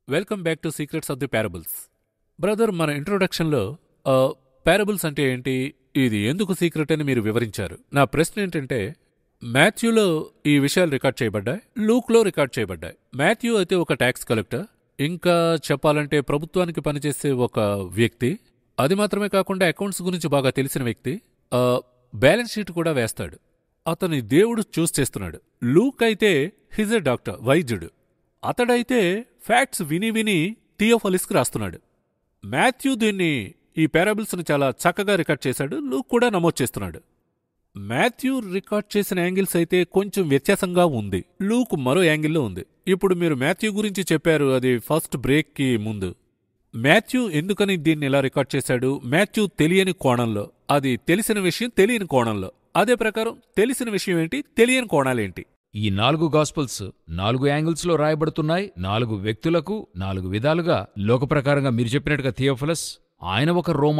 welcome back to secrets of the parables brother మన ఇంట్రొడక్షన్లో parables అంటే ఏంటి ఇది ఎందుకు సీక్రెట్ అని మీరు వివరించారు నా ప్రశ్న ఏంటంటే మాథ్యూలో ఈ విషయాలు రికార్డ్ చేయబడ్డాయి లూక్లో రికార్డ్ చేయబడ్డాయి మాథ్యూ అయితే ఒక ట్యాక్స్ కలెక్టర్ ఇంకా చెప్పాలంటే ప్రభుత్వానికి పనిచేసే ఒక వ్యక్తి అది మాత్రమే కాకుండా అకౌంట్స్ గురించి బాగా తెలిసిన వ్యక్తి ఆ, బ్యాలెన్స్ షీట్ కూడా వేస్తాడు అతని దేవుడు చూస్ చేస్తున్నాడు లూక్ అయితే హిజ్ ఎ డాక్టర్ వైద్యుడు అతడైతే ఫ్యాక్ట్స్ విని విని థియోఫలిస్కి రాస్తున్నాడు మాథ్యూ దీన్ని ఈ పారాబుల్స్ని చాలా చక్కగా రికార్డ్ చేశాడు లూక్ కూడా నమోదు చేస్తున్నాడు మాథ్యూ రికార్డ్ చేసిన యాంగిల్స్ అయితే కొంచెం వ్యత్యాసంగా ఉంది లూక్ మరో యాంగిల్లో ఉంది ఇప్పుడు మీరు మాథ్యూ గురించి చెప్పారు అది ఫస్ట్ బ్రేక్కి ముందు మాథ్యూ ఎందుకని దీన్ని ఇలా రికార్డ్ చేశాడు మాథ్యూ తెలియని కోణంలో అది తెలిసిన విషయం తెలియని కోణంలో అదే ప్రకారం తెలిసిన విషయం ఏంటి తెలియని కోణాలేంటి ఈ నాలుగు గాస్పల్స్ నాలుగు యాంగిల్స్లో రాయబడుతున్నాయి నాలుగు వ్యక్తులకు నాలుగు విధాలుగా లోకప్రకారంగా మీరు చెప్పినట్టుగా థియోఫలస్ ఆయన ఒక రోమా